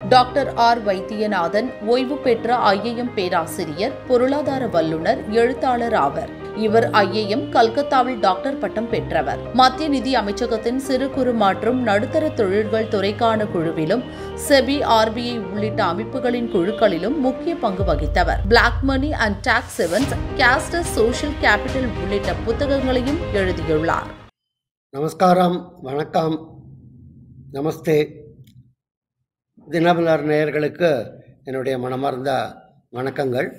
doctor R Vaidyanathan ஓய்வு பெற்ற IIM பேராசிரியர் பொருளாதார வல்லுநர் எழுத்தாளர் ஆவர் இவர் ஐஏஎம் கல்கத்தாவில் டாக்டர் பட்டம் பெற்றவர் மத்திய நிதி அமைச்சகத்தின் சிறு குறு மற்றும் நடுத்தர தொழில்கள் துறைக்கான குழுவிலும் செபி ஆர்பிஐ உள்ளிட்ட அமைப்புகளின் குழுக்களிலும் முக்கிய பங்கு வகித்தவர் பிளாக் மணி அண்ட் டாக்ஸ் செவன்ஸ் கேஸ்டர் சோஷியல் கேபிட்டல் உள்ளிட்ட புத்தகங்களையும் எழுதியுள்ளார் நமஸ்காரம் வணக்கம் நமஸ்தே தினமலர் நேயர்களுக்கு என்னுடைய மனமார்ந்த வணக்கங்கள்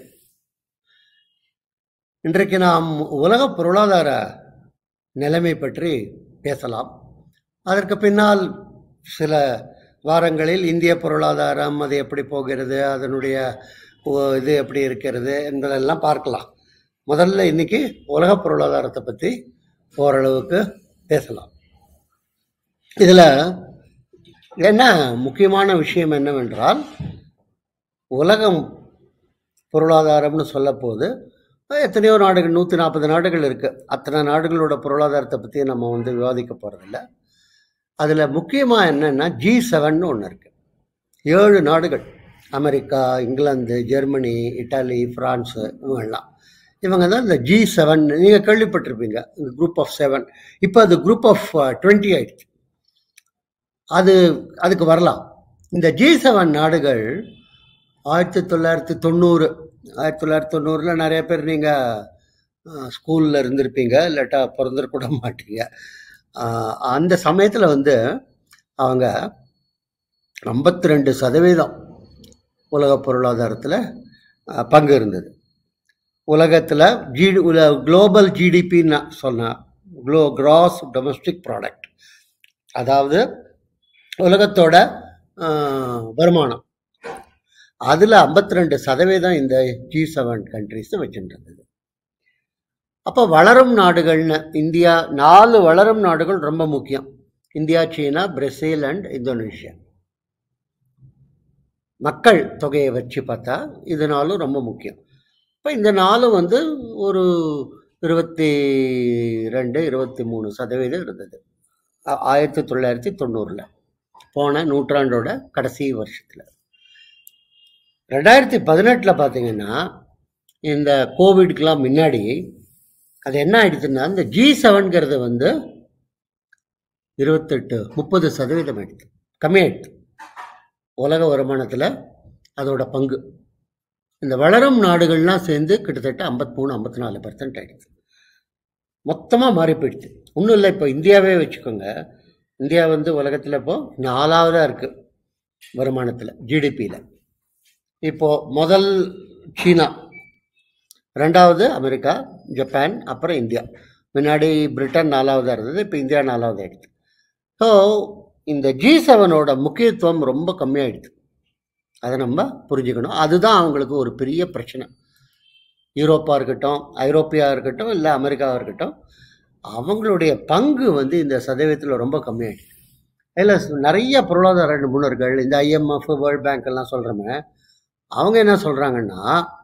இன்றைக்கு நாம் உலக பொருளாதார நிலைமை பற்றி பேசலாம் அதற்கு பின்னால் சில வாரங்களில் இந்திய பொருளாதாரம் அது எப்படி போகிறது அதனுடைய ஒ- இது எப்படி இருக்கிறது என்பதெல்லாம் பார்க்கலாம் முதல்ல இன்னைக்கு உலக பொருளாதாரத்தை பற்றி ஓரளவுக்கு பேசலாம் இதில் என்ன முக்கியமான விஷயம் என்னவென்றால் உலகம் பொருளாதாரம்னு சொல்லப்போது எத்தனையோ நாடுகள் நூற்றி நாற்பது நாடுகள் இருக்குது அத்தனை நாடுகளோட பொருளாதாரத்தை பற்றி நம்ம வந்து விவாதிக்க போகிறதில்ல அதில் முக்கியமாக என்னென்னா ஜி செவன்னு ஒன்று இருக்குது ஏழு நாடுகள் அமெரிக்கா இங்கிலாந்து ஜெர்மனி இட்டாலி ஃப்ரான்ஸு இவங்கெல்லாம் இவங்க தான் இந்த ஜி செவன் நீங்கள் கேள்விப்பட்டிருப்பீங்க இந்த குரூப் ஆஃப் செவன் இப்போ அது குரூப் ஆஃப் டுவெண்ட்டி ஆயிடுச்சு அது அதுக்கு வரலாம் இந்த ஜி செவன் நாடுகள் ஆயிரத்தி தொள்ளாயிரத்தி தொண்ணூறு ஆயிரத்தி தொள்ளாயிரத்தி தொண்ணூறில் நிறைய பேர் நீங்கள் ஸ்கூலில் இருந்திருப்பீங்க இல்லாட்டா பிறந்திருக்க கூட மாட்டீங்க ஆஹ் அந்த சமயத்தில் வந்து அவங்க ஐம்பத்தி ரெண்டு சதவீதம் உலக பொருளாதாரத்தில் பங்கு இருந்தது உலகத்தில் ஜிடி உல குளோபல் ஜிடிபின்னு சொன்னால் குளோ கிராஸ் டொமஸ்டிக் ப்ராடக்ட் அதாவது உலகத்தோட ஆஹ், வருமானம் அதில் 52% ரெண்டு சதவீதம் இந்த ஜி செவன் கண்ட்ரிஸ் வச்சுருந்தது அப்போ வளரும் நாடுகள்னு இந்தியா நாலு வளரும் நாடுகள் ரொம்ப முக்கியம் இந்தியா சீனா பிரேசில் அண்ட் இந்தோனேஷியா மக்கள் தொகையை வச்சு பார்த்தா இது நாலும் ரொம்ப முக்கியம் இப்போ இந்த நாலும் வந்து ஒரு இருபத்தி ரெண்டு இருபத்தி மூணு சதவீதம் இருந்தது ஆ- ஆயிரத்தி தொள்ளாயிரத்தி தொண்ணூறில் போன நூற்றாண்டோட கடைசி வருஷத்தில் ரெண்டாயிரத்தி பதினெட்டில் பார்த்தீங்கன்னா இந்த கோவிட்க்கெலாம் முன்னாடி அது என்ன ஆயிடுச்சுன்னா இந்த ஜி செவன்கிறது வந்து இருபத்தெட்டு முப்பது சதவீதம் ஆயிடுச்சு கம்மியாயிடுச்சு உலக வருமானத்தில் அதோட பங்கு இந்த வளரும் நாடுகள்லாம் சேர்ந்து கிட்டத்தட்ட 53 மூணு ஐம்பத்தி நாலு பர்சன்ட் ஆயிடுச்சு மொத்தமாக மாறி போயிடுச்சு ஒன்றும் இல்லை இப்போ இந்தியாவே வச்சுக்கோங்க இந்தியா வந்து உலகத்தில் இப்போ நாலாவதாக இருக்குது வருமானத்தில் ஜிடிபியில் இப்போது முதல் சீனா ரெண்டாவது அமெரிக்கா ஜப்பான் அப்புறம் இந்தியா முன்னாடி பிரிட்டன் நாலாவதாக இருந்தது இப்போ இந்தியா நாலாவது ஆயிடுச்சு ஸோ இந்த ஜி செவனோட முக்கியத்துவம் ரொம்ப கம்மியாயிடுச்சு அதை நம்ம புரிஞ்சுக்கணும் அதுதான் அவங்களுக்கு ஒரு பெரிய பிரச்சனை யூரோப்பாக இருக்கட்டும் ஐரோப்பியா இருக்கட்டும் இல்லை அமெரிக்காவாக இருக்கட்டும் அவங்களுடைய பங்கு வந்து இந்த சதவீதத்தில் ரொம்ப கம்மியாயிடுச்சு இதில் நிறைய பொருளாதார நிபுணர்கள் இந்த ஐஎம்எஃப் வேர்ல்ட் பேங்க் எல்லாம் சொல்கிறோமே அவங்க என்ன சொல்கிறாங்கன்னா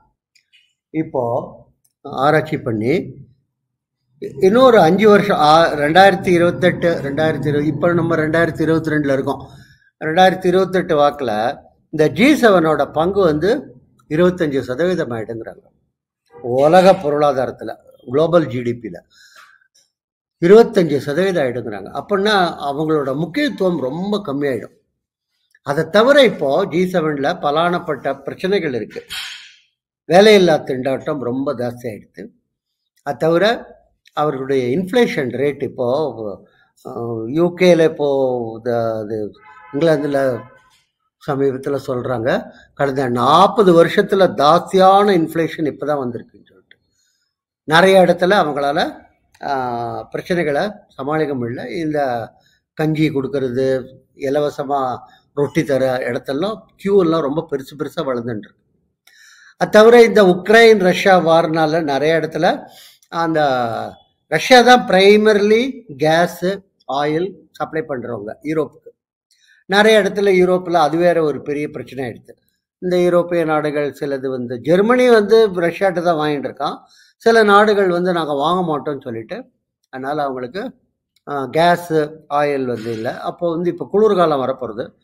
இப்போது ஆராய்ச்சி பண்ணி இன்னொரு அஞ்சு வருஷம் ஆ- ரெண்டாயிரத்தி இருபத்தெட்டு ரெண்டாயிரத்தி இருபது இப்போ நம்ம ரெண்டாயிரத்தி இருபத்தி ரெண்டில் இருக்கோம் ரெண்டாயிரத்தி இருபத்தெட்டு வாக்கில் இந்த ஜி செவனோட பங்கு வந்து இருபத்தஞ்சி சதவீதம் ஆயிடுங்கிறாங்க உலக பொருளாதாரத்தில் குளோபல் ஜிடிபியில் இருபத்தஞ்சி சதவீதம் ஆயிடுங்கிறாங்க அப்படின்னா அவங்களோட முக்கியத்துவம் ரொம்ப கம்மியாயிடும் அதை தவிர இப்போ ஜி செவனில் பலானப்பட்ட பிரச்சனைகள் இருக்கு வேலையில்லா திண்டாட்டம் ரொம்ப ஜாஸ்தி ஆயிடுது அது தவிர அவர்களுடைய இன்ஃப்ளேஷன் ரேட் இப்போ யூகேல இப்போ இந்த- இது இங்கிலாந்தில் சமீபத்தில் சொல்கிறாங்க கடந்த நாற்பது வருஷத்தில் ஜாஸ்தியான இன்ஃப்ளேஷன் இப்போ தான் வந்திருக்குன்னு சொல்லிட்டு நிறைய இடத்துல அவங்களால ஆஹ், பிரச்சனைகளை சமாளிக்க முடியல இந்த கஞ்சி கொடுக்கறது இலவசமாக ரொட்டி தர இடத்தெல்லாம் queue எல்லாம் ரொம்ப பெருசு பெருசாக வளர்ந்துட்டு இருக்கு அது தவிர இந்த உக்ரைன் ரஷ்யா வார்னால நிறைய இடத்துல அந்த ரஷ்யா தான் பிரைமர்லி கேஸு ஆயில் சப்ளை பண்ணுறவங்க யூரோப்புக்கு நிறைய இடத்துல யூரோப்பில் அது வேற ஒரு பெரிய பிரச்சனை ஆயிடுது இந்த யூரோப்பிய நாடுகள் சிலது வந்து ஜெர்மனி வந்து ரஷ்யாட்ட தான் வாங்கிட்டு இருக்கான் சில நாடுகள் வந்து நாங்கள் வாங்க மாட்டோம்னு சொல்லிட்டு அதனால் அவங்களுக்கு கேஸு ஆயில் வந்து இல்லை அப்போ வந்து இப்போ குளிர்காலம் வரப்போகிறது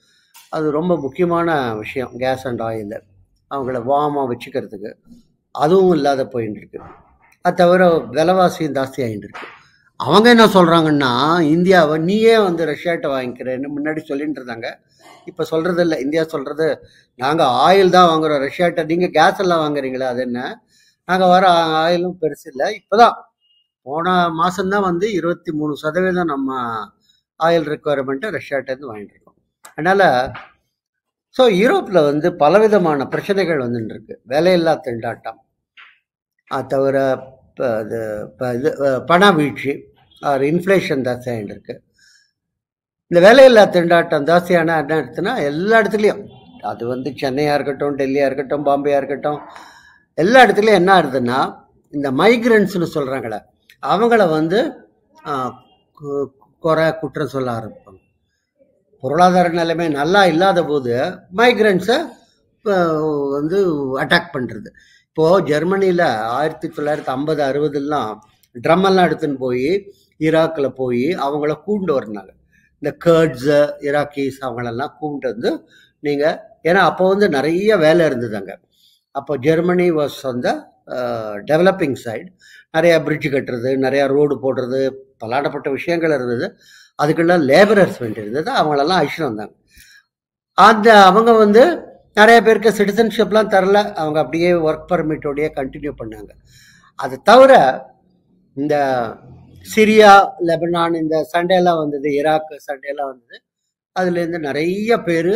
அது ரொம்ப முக்கியமான விஷயம் கேஸ் அண்ட் ஆயில் அவங்கள வார்மாக வச்சுக்கிறதுக்கு அதுவும் இல்லாத போயின்னு இருக்கு அது தவிர விலைவாசியும் ஜாஸ்தி ஆகிட்டு இருக்கு அவங்க என்ன சொல்கிறாங்கன்னா இந்தியாவை நீயே வந்து ரஷ்யாட்ட வாங்கிக்கிறேன்னு முன்னாடி சொல்லிட்டு இருந்தாங்க இப்போ சொல்கிறது இல்லை இந்தியா சொல்கிறது நாங்கள் ஆயில் தான் வாங்குறோம் ரஷ்யாட்ட நீங்கள் கேஸ் எல்லாம் வாங்குறீங்களா அது என்ன நாங்கள் வர ஆயிலும் பெருசு இல்லை இப்போ தான் போன மாதம்தான் வந்து இருபத்தி மூணு சதவீதம் நம்ம ஆயில் ரெக்குவயர்மெண்ட்டை ரஷ்யாட்டேருந்து வாங்கிட்டு இருக்கோம் அதனால் ஸோ யூரோப்பில் வந்து பலவிதமான பிரச்சனைகள் வந்துட்டு இருக்கு வேலையில்லா திண்டாட்டம் அது தவிர இப்போ இது இப்போ இது அஹ், பண வீழ்ச்சி ஆர் இன்ஃப்ளேஷன் ஜாஸ்தியாகிட்டு இருக்கு இந்த வேலையில்லா திண்டாட்டம் ஜாஸ்தியான என்ன எடுத்துன்னா எல்லா இடத்துலையும் அது வந்து சென்னையாக இருக்கட்டும் டெல்லியாக இருக்கட்டும் பாம்பேயாக இருக்கட்டும் எல்லா இடத்துலையும் என்ன ஆகுதுன்னா இந்த மைக்ரன்ஸ்னு சொல்கிறாங்களே அவங்கள வந்து ஆஹ், கு- குறை குற்றம் சொல்ல ஆரம்பிப்பாங்க பொருளாதார நிலைமை நல்லா இல்லாத போது மைக்ரன்ஸை வந்து அட்டாக் பண்ணுறது இப்போது ஜெர்மனியில் ஆயிரத்தி தொள்ளாயிரத்தி ஐம்பது அறுபதுலாம் ட்ரம்மெல்லாம் எடுத்துன்னு போய் ஈராக்கில் போய் அவங்கள கூண்டு வரணாங்க இந்த கேர்ட்ஸு இராக்கீஸ் அவங்களெல்லாம் கூண்டு வந்து நீங்கள் ஏன்னா அப்போ வந்து நிறைய வேலை இருந்தது அங்கே அப்போ ஜெர்மனி வாஸ் அந்த டெவலப்பிங் சைடு நிறையா பிரிட்ஜ் கட்டுறது நிறையா ரோடு போடுறது பலாடப்பட்ட விஷயங்கள் இருந்தது அதுக்கெல்லாம் லேபரர்ஸ் வேண்டி இருந்தது அவங்களெல்லாம் அழிச்சுட்டு வந்தாங்க அந்த அவங்க வந்து நிறைய பேருக்கு சிட்டிசன்ஷிப்லாம் தரல அவங்க அப்படியே ஒர்க் பர்மிட்டோடயே கண்டினியூ பண்ணாங்க அது தவிர இந்த சிரியா லெபனான் இந்த சண்டேலாம் வந்தது ஈராக் சண்டேலாம் வந்தது அதுலேருந்து நிறைய பேர்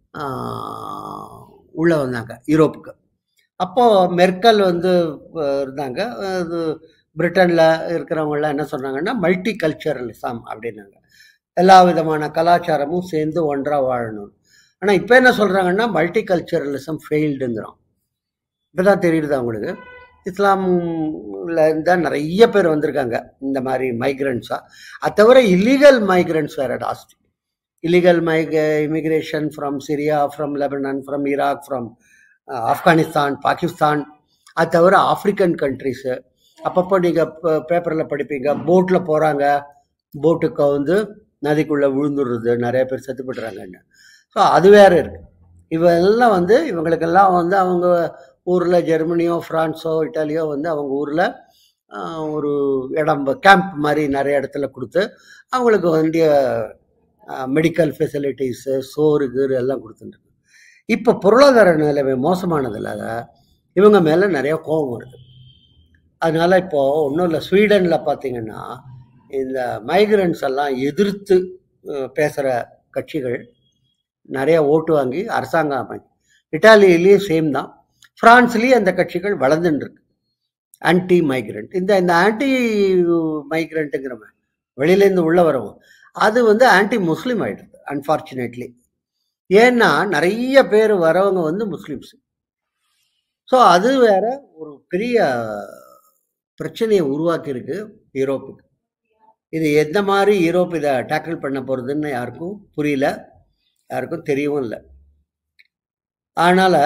உள்ளே வந்தாங்க யூரோப்புக்கு அப்போது மெர்க்கல் வந்து அஹ், இருந்தாங்க அது பிரிட்டனில் இருக்கிறவங்களாம் என்ன சொன்னாங்கன்னா மல்டி கல்ச்சரலிசம் அப்படின்னாங்க எல்லா விதமான கலாச்சாரமும் சேர்ந்து ஒன்றாக வாழணும் ஆனால் இப்போ என்ன சொல்கிறாங்கன்னா மல்டி கல்ச்சரலிசம் ஃபெயில்டுங்கிறோம் இப்போ தான் தெரியுது அவங்களுக்கு இஸ்லாமில் இருந்தால் நிறைய பேர் வந்திருக்காங்க இந்த மாதிரி மைக்ரண்ட்ஸாக அது தவிர இல்லீகல் மைக்ரண்ட்ஸ் வேறு ஜாஸ்தி இல்லீகல் மைக் immigration from Syria from Lebanon from Iraq from Afghanistan Pakistan அது தவிர ஆப்பிரிக்கன் கண்ட்ரிஸு அப்பப்போ நீங்கள் பேப்பரில் படிப்பீங்க போட்டில் போகிறாங்க போட்டுக்கு வந்து நதிக்குள்ளே விழுந்துடுறது நிறைய பேர் செத்துப்படுறாங்கன்னு ஸோ அது வேறு இருக்குது இவெல்லாம் வந்து இவங்களுக்கெல்லாம் வந்து அவங்க ஊரில் ஜெர்மனியோ ஃப்ரான்ஸோ இட்டாலியோ வந்து அவங்க ஊரில் ஒரு இடம் கேம்ப் மாதிரி நிறைய இடத்துல கொடுத்து அவங்களுக்கு வேண்டிய மெடிக்கல் ஃபெசிலிட்டிஸு சோறு கீறு எல்லாம் கொடுத்துட்டு இப்போ பொருளாதார நிலைமை மோசமானதில் இவங்க மேலே நிறைய கோபம் வருது அதனால இப்போ ஒன்றும் இல்லை ஸ்வீடனில் பார்த்தீங்கன்னா இந்த மைக்ரன்ஸ் எல்லாம் எதிர்த்து பேசுகிற கட்சிகள் நிறைய ஓட்டு வாங்கி அரசாங்கம் அமைச்சு இட்டாலியிலையும் சேம் தான் ஃப்ரான்ஸ்லேயும் அந்த கட்சிகள் வளர்ந்துட்டு இருக்கு ஆன்டி மைக்ரண்ட் இந்த இந்த ஆன்டி மைக்ரண்ட்டுங்கிற வெளியிலேருந்து உள்ள வரவும் அது வந்து ஆன்டி முஸ்லீம் ஆயிடுது அன்ஃபார்ச்சுனேட்லி ஏன்னா நிறைய பேர் வரவங்க வந்து முஸ்லீம்ஸ் ஸோ அது வேற ஒரு பெரிய பிரச்சனையை உருவாக்கியிருக்கு யூரோப்புக்கு இது எந்த மாதிரி யூரோப் இதை டேக்கிள் பண்ண போகிறதுன்னு யாருக்கும் புரியல யாருக்கும் தெரியவும் இல்லை அதனால்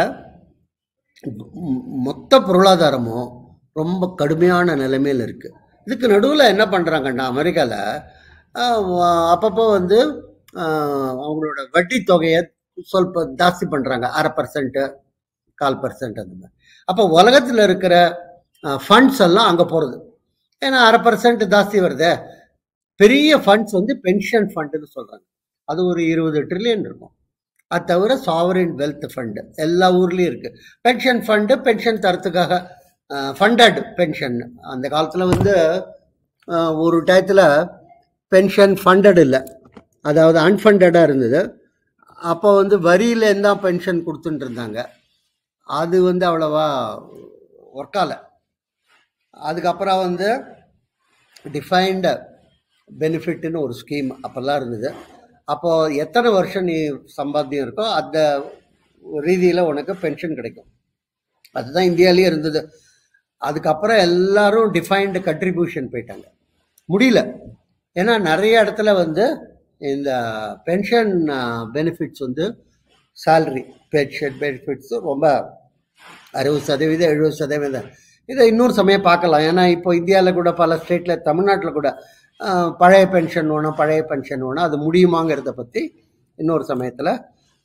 மொத்த பொருளாதாரமும் ரொம்ப கடுமையான நிலைமையில் இருக்குது இதுக்கு நடுவில் என்ன பண்ணுறாங்கன்னா அமெரிக்காவில் அப்பப்போ வந்து ஆஹ், அவங்களோட வட்டி தொகையை ಸ್ವಲ್ಪ ஜாஸ்தி பண்ணுறாங்க அரை பர்சன்ட்டு கால் பர்சன்ட் அந்த மாதிரி அப்போ உலகத்தில் இருக்கிற ஃபண்ட்ஸ் எல்லாம் அங்கே போகிறது ஏன்னா அரை பர்சன்ட் ஜாஸ்தி வருதே பெரிய ஃபண்ட்ஸ் வந்து பென்ஷன் ஃபண்டுன்னு சொல்கிறாங்க அது ஒரு இருபது ட்ரில்லியன் இருக்கும் அது தவிர சாவரின் வெல்த் ஃபண்டு எல்லா ஊர்லேயும் இருக்குது பென்ஷன் ஃபண்டு பென்ஷன் தரத்துக்காக ஃபண்டட் பென்ஷன் அந்த காலத்தில் வந்து அஹ், ஒரு டயத்தில் பென்ஷன் ஃபண்டட் இல்லை அதாவது அன்ஃபண்டடாக இருந்தது அப்போ வந்து வரியிலேருந்து தான் பென்ஷன் கொடுத்துட்டு இருந்தாங்க அது வந்து அவ்வளோவா ஒர்க் ஆகலை அதுக்கப்புறம் வந்து டிஃபைன்டு பெனிஃபிட்னு ஒரு ஸ்கீம் அப்போல்லாம் இருந்தது அப்போது எத்தனை வருஷம் நீ சம்பாத்தியம் இருக்கோ அந்த ரீதியில் உனக்கு பென்ஷன் கிடைக்கும் அதுதான் இந்தியாவிலேயே இருந்தது அதுக்கப்புறம் எல்லாரும் டிஃபைன்டு கண்ட்ரிபியூஷன் போயிட்டாங்க முடியல ஏன்னா நிறைய இடத்துல வந்து இந்த பென்ஷன் பெனிஃபிட்ஸ் வந்து salary பென்ஷன் பெனிஃபிட்ஸு ரொம்ப அறுபது சதவீதம் எழுபது சதவீதம் இதை இன்னொரு சமயம் பார்க்கலாம் ஏன்னா இப்போ இந்தியாவில் கூட பல ஸ்டேட்டில் தமிழ்நாட்டில் கூட ஆஹ், பழைய பென்ஷன் வேணும் பழைய பென்ஷன் வேணும் அது முடியுமாங்கிறத பற்றி இன்னொரு சமயத்தில்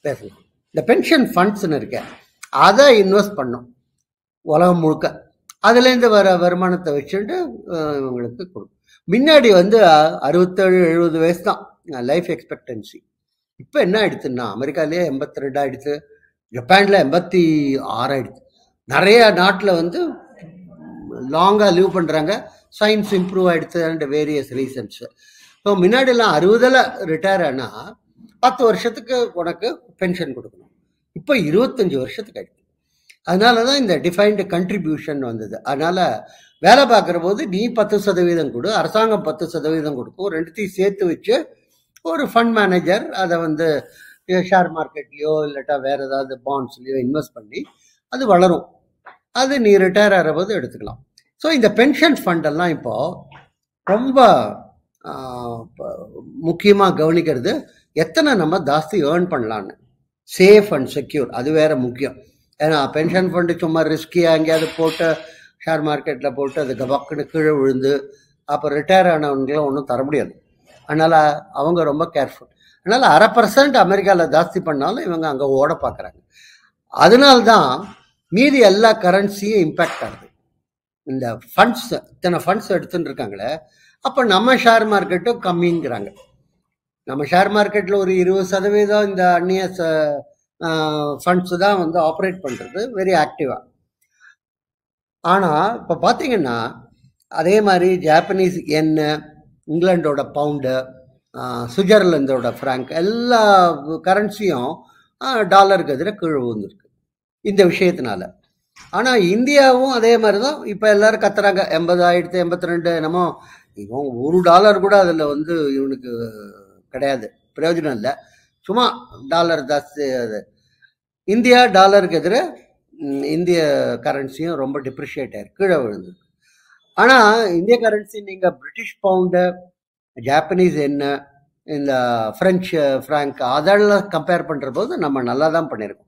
பேசலாம் இந்த பென்ஷன் ஃபண்ட்ஸ்னு இருக்க அதை இன்வெஸ்ட் பண்ணோம் உலகம் முழுக்க அதுலேருந்து வர வருமானத்தை வச்சுட்டு அஹ், இவங்களுக்கு கொடுக்கும் முன்னாடி வந்து அ- அறுபத்தேழு எழுபது வயசு தான் லைஃப் எக்ஸ்பெக்டன்சி இப்போ என்ன ஆயிடுச்சுன்னா அமெரிக்காலேயே எண்பத்தி ரெண்டு ஆயிடுச்சு ஜப்பானில் எண்பத்தி ஆறு ஆயிடுச்சு நிறைய நாட்டில் வந்து லாங்காக லீவ் பண்ணுறாங்க சயின்ஸ் இம்ப்ரூவ் ஆயிடுச்சு அண்ட் வேரியஸ் ரீசன்ஸ் ஸோ முன்னாடிலாம் அறுபதில் ரிட்டையர் ஆனால் பத்து வருஷத்துக்கு உனக்கு பென்ஷன் கொடுக்கணும் இப்போ இருபத்தஞ்சு வருஷத்துக்கு ஆயிடுச்சு அதனால தான் இந்த டிஃபைன்டு கண்ட்ரிபியூஷன் வந்தது அதனால வேலை பார்க்குற போது நீ பத்து சதவீதம் கொடு அரசாங்கம் பத்து சதவீதம் கொடுக்கும் ரெண்டுத்தையும் சேர்த்து வச்சு ஒரு ஃபண்ட் மேனேஜர் அதை வந்து ஷேர் மார்க்கெட்லேயோ இல்லாட்டா வேற ஏதாவது பாண்ட்ஸ்லையோ இன்வெஸ்ட் பண்ணி அது வளரும் அது நீ ரிட்டையர் ஆகிற போது எடுத்துக்கலாம் ஸோ இந்த பென்ஷன் ஃபண்டெல்லாம் இப்போ ரொம்ப முக்கியமாக கவனிக்கிறது எத்தனை நம்ம ஜாஸ்தி ஏர்ன் பண்ணலான்னு சேஃப் அண்ட் செக்யூர் அது வேற முக்கியம் ஏன்னா பென்ஷன் ஃபண்டு சும்மா ரிஸ்கியாக எங்கேயாவது போட்டு ஷேர் மார்க்கெட்டில் போட்டு அது கபக்குன்னு கீழே விழுந்து அப்போ ரிட்டையர் ஆனவங்களும் ஒன்றும் தர முடியாது அதனால் அவங்க ரொம்ப கேர்ஃபுல் அதனால் அரை பர்சன்ட் அமெரிக்காவில் ஜாஸ்தி பண்ணாலும் இவங்க அங்கே ஓட பார்க்குறாங்க அதனால்தான் மீதி எல்லா கரன்சியும் இம்பேக்ட் ஆகுது இந்த ஃபண்ட்ஸ் இத்தனை ஃபண்ட்ஸ் எடுத்துட்டு இருக்காங்களே அப்போ நம்ம ஷேர் மார்க்கெட்டும் கம்மிங்கிறாங்க நம்ம ஷேர் மார்க்கெட்டில் ஒரு இருபது சதவீதம் இந்த அந்நிய ஃபண்ட்ஸ் தான் வந்து ஆப்ரேட் பண்ணுறது வெரி ஆக்டிவாக ஆனால் இப்போ பார்த்தீங்கன்னா அதே மாதிரி ஜாப்பனீஸ் எண்ணெய் இங்கிலாண்டோட பவுண்டு சுவிட்சர்லாந்தோட ஃப்ராங்க் எல்லா கரன்சியும் டாலருக்கு எதிராக கீழே விழுந்திருக்கு இந்த விஷயத்தினால ஆனால் இந்தியாவும் அதே மாதிரி தான் இப்போ எல்லாரும் கத்துறாங்க எண்பது ஆயிரத்து எண்பத்தி ரெண்டு என்னமோ இவன் ஒரு டாலர் கூட அதில் வந்து இவனுக்கு கிடையாது பிரயோஜனம் இல்லை சும்மா டாலர் ஜாஸ்தி அது இந்தியா டாலருக்கு எதிராக ம், இந்திய கரன்சியும் ரொம்ப டிப்ரிஷியேட் ஆயிருக்கு கீழே விழுந்து ஆனால் இந்திய கரன்சி நீங்கள் பிரிட்டிஷ் பவுண்டு ஜாப்பனீஸ் என்ன இந்த ஃப்ரெஞ்சு ஃப்ராங்க் அதெல்லாம் கம்பேர் பண்ணுற போது நம்ம நல்லா தான் பண்ணியிருக்கோம்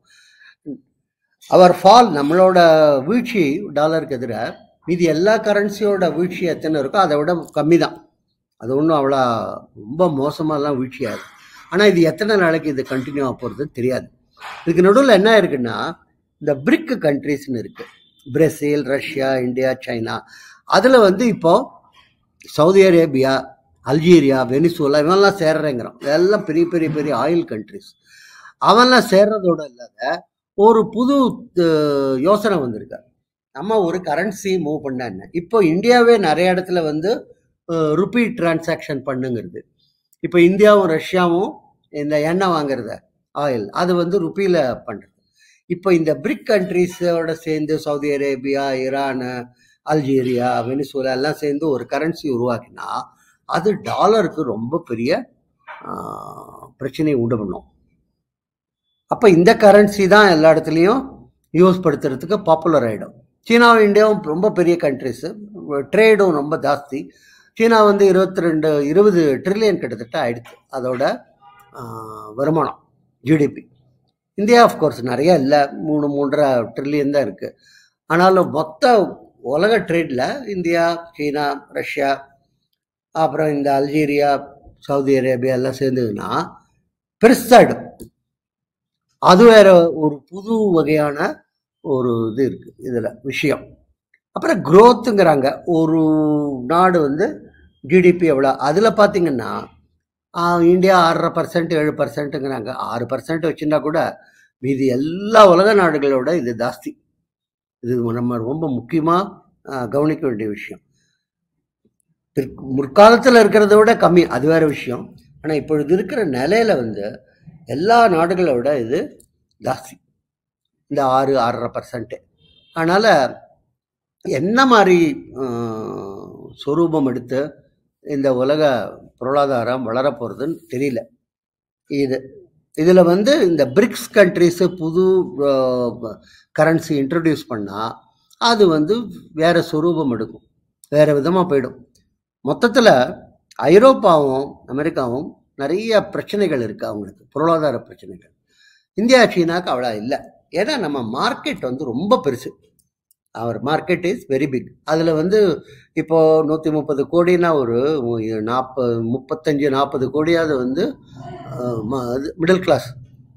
அவர் ஃபால் நம்மளோட வீழ்ச்சி டாலருக்கு எதிராக மீதி எல்லா கரன்சியோட வீழ்ச்சி எத்தனை இருக்கோ அதை விட கம்மி தான் அது ஒன்றும் அவ்வளோ ரொம்ப மோசமாலாம் வீழ்ச்சியாது ஆனால் இது எத்தனை நாளைக்கு இது கண்டினியூ ஆக போகிறதுன்னு தெரியாது இதுக்கு நடுவில் என்ன இருக்குன்னா இந்த பிரிக் கண்ட்ரீஸ்னு இருக்கு பிரேசில் ரஷ்யா இந்தியா சைனா அதில் வந்து இப்போ சவுதி அரேபியா அல்ஜீரியா வெனிசுலா இவன்லாம் சேர்றேங்கிறான் இதெல்லாம் பெரிய பெரிய பெரிய ஆயில் கண்ட்ரிஸ் அவன்லாம் சேர்றதோட இல்லாத ஒரு புது அஹ், யோசனை வந்திருக்கு நம்ம ஒரு கரன்சி மூவ் பண்ண என்ன இப்போ இந்தியாவே நிறைய இடத்துல வந்து ருபி டிரான்சாக்ஷன் பண்ணுங்கிறது இப்போ இந்தியாவும் ரஷ்யாவும் இந்த எண்ணெய் வாங்குறத ஆயில் அது வந்து ருப்பியில் பண்ணுறது இப்போ இந்த பிரிக் கண்ட்ரீஸோட சேர்ந்து Saudi Arabia Iran Algeria Venezuela எல்லாம் சேர்ந்து ஒரு கரன்சி உருவாக்கினா அது டாலருக்கு ரொம்ப பெரிய ஆஹ், பிரச்சனையை உண்டு பண்ணும் அப்போ இந்த கரன்சி தான் எல்லா இடத்துலையும் யூஸ் படுத்துறதுக்கு பாப்புலர் ஆகிடும் சீனாவும் இந்தியாவும் ரொம்ப பெரிய கண்ட்ரிஸு ட்ரேடும் ரொம்ப ஜாஸ்தி சீனா வந்து இருபத்தி ரெண்டு இருபது ட்ரில்லியன் கிட்டத்தட்ட ஆயிடுச்சு அதோட ஆஹ், வருமானம் ஜிடிபி இந்தியா ஆஃப்கோர்ஸ் நிறைய இல்லை மூணு மூன்றரை ட்ரில்லியன் தான் இருக்குது ஆனாலும் மொத்த உலக ட்ரேடில் இந்தியா சீனா ரஷ்யா அப்புறம் இந்த அல்ஜீரியா சவுதி அரேபியா எல்லாம் சேர்ந்ததுன்னா பெருசாயிடும் அது வேற ஒரு புது வகையான ஒரு இது இருக்கு இதுல விஷயம் அப்புறம் growthங்கிறாங்க ஒரு நாடு வந்து ஜிடிபி எவ்வளோ அதில் பார்த்தீங்கன்னா ஆஹ், இந்தியா ஆறரை பர்சன்ட் ஏழு பர்சன்ட்டுங்கிறாங்க ஆறு பர்சன்ட் வச்சுருந்தா கூட மீதி எல்லா உலக நாடுகளோட இது ஜாஸ்தி இது நம்ம ரொம்ப முக்கியமாக கவனிக்க வேண்டிய விஷயம் பிற்- முற்காலத்தில் இருக்கிறத விட கம்மி அது வேற விஷயம் ஆனால் இப்பொழுது இருக்கிற நிலையில வந்து எல்லா நாடுகளை விட இது ஜாஸ்தி இந்த ஆறு ஆறரை பர்சன்ட்டு அதனால் என்ன மாதிரி ஆஹ், சொரூபம் எடுத்து இந்த உலக பொருளாதாரம் வளரப்போகிறதுன்னு தெரியல இது இதில் வந்து இந்த பிரிக்ஸ் கண்ட்ரிஸு புது கரன்சி இன்ட்ரடியூஸ் பண்ணால் அது வந்து வேற சொரூபம் எடுக்கும் வேற விதமாக போயிடும் மொத்தத்தில் ஐரோப்பாவும் அமெரிக்காவும் நிறைய பிரச்சனைகள் இருக்குது அவங்களுக்கு பொருளாதார பிரச்சனைகள் இந்தியா சீனாக்கு அவ்வளோ இல்லை ஏன்னா நம்ம மார்க்கெட் வந்து ரொம்ப பெருசு அவர் மார்க்கெட் இஸ் வெரி பிக் அதில் வந்து இப்போ நூற்றி முப்பது கோடினா ஒரு நாற்பது முப்பத்தஞ்சு நாற்பது கோடியாவது வந்து middle class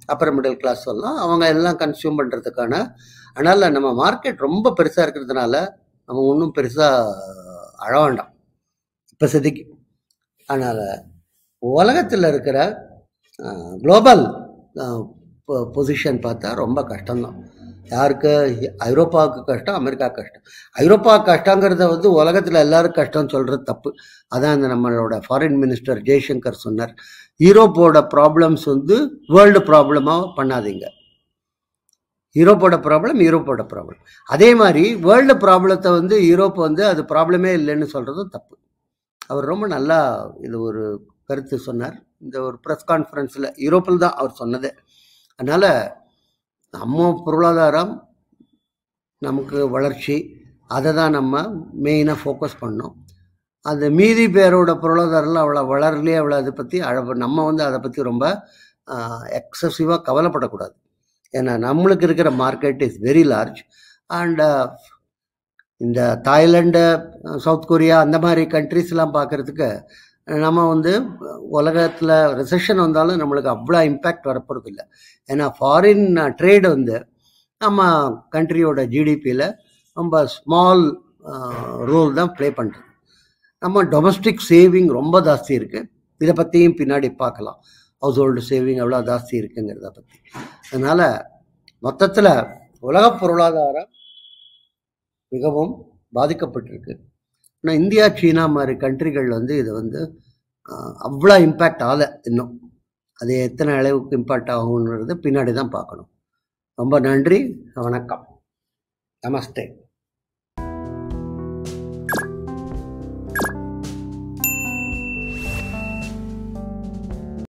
upper middle class சொல்லலாம் அவங்க எல்லாம் கன்சியூம் பண்ணுறதுக்கான அதனால் நம்ம மார்க்கெட் ரொம்ப பெருசாக இருக்கிறதுனால நம்ம ஒன்றும் பெருசாக அழ வேண்டாம் இப்போதைக்கு அதனால் உலகத்தில் இருக்கிற குளோபல் பொசிஷன் பார்த்தா ரொம்ப கஷ்டம்தான் யாருக்கு ஐரோப்பாவுக்கு கஷ்டம் அமெரிக்கா கஷ்டம் ஐரோப்பா கஷ்டங்கிறத வந்து உலகத்தில் எல்லாரும் கஷ்டம் சொல்கிறது தப்பு அதான் இந்த நம்மளோட ஃபாரின் மினிஸ்டர் ஜெய்சங்கர் சொன்னார் யூரோப்போட ப்ராப்ளம்ஸ் வந்து வேர்ல்டு ப்ராப்ளமாக பண்ணாதீங்க யூரோப்போட ப்ராப்ளம் யூரோப்போட ப்ராப்ளம் அதே மாதிரி வேர்ல்டு ப்ராப்ளத்தை வந்து யூரோப் வந்து அது ப்ராப்ளமே இல்லைன்னு சொல்கிறதும் தப்பு அவர் ரொம்ப நல்லா இது ஒரு கருத்து சொன்னார் இந்த ஒரு ப்ரெஸ் கான்ஃபரன்ஸில் யூரோப்பில் தான் அவர் சொன்னது அதனால் நம்ம பொருளாதாரம் நமக்கு வளர்ச்சி அதை தான் நம்ம மெயினாக ஃபோக்கஸ் பண்ணோம் அந்த மீதி பேரோட பொருளாதாரம்லாம் அவ்வளோ வளரலையே அவ்வளோ அதை பற்றி அழ நம்ம வந்து அதை பற்றி ரொம்ப எக்ஸசிவாக கவலைப்படக்கூடாது ஏன்னா நம்மளுக்கு இருக்கிற market is very large and இந்த தாய்லாண்டு சவுத் கொரியா அந்த மாதிரி கண்ட்ரிஸ்லாம் பார்க்குறதுக்கு நம்ம வந்து உலகத்தில் ரிசெஷன் வந்தாலும் நம்மளுக்கு அவ்வளோ இம்பேக்ட் வரப்போகிறது இல்லை ஏன்னா ஃபாரின் ட்ரேடு வந்து நம்ம கண்ட்ரியோட ஜிடிபியில் ரொம்ப ஸ்மால் ரோல் தான் ப்ளே பண்ணுறது நம்ம டொமஸ்டிக் சேவிங் ரொம்ப ஜாஸ்தி இருக்குது இதை பற்றியும் பின்னாடி பார்க்கலாம் ஹவுஸ் ஹோல்டு சேவிங் எவ்வளோ ஜாஸ்தி இருக்குங்கிறத பற்றி அதனால் மொத்தத்தில் உலக பொருளாதாரம் மிகவும் பாதிக்கப்பட்டிருக்கு ஆனால் இந்தியா சீனா மாதிரி கண்ட்ரிகள் வந்து இது வந்து அவ்வளோ இம்பேக்ட் ஆகலை இன்னும் அது எத்தனை அளவுக்கு இம்பேக்ட் ஆகுங்கிறது பின்னாடி தான் பார்க்கணும் ரொம்ப நன்றி வணக்கம் நமஸ்தே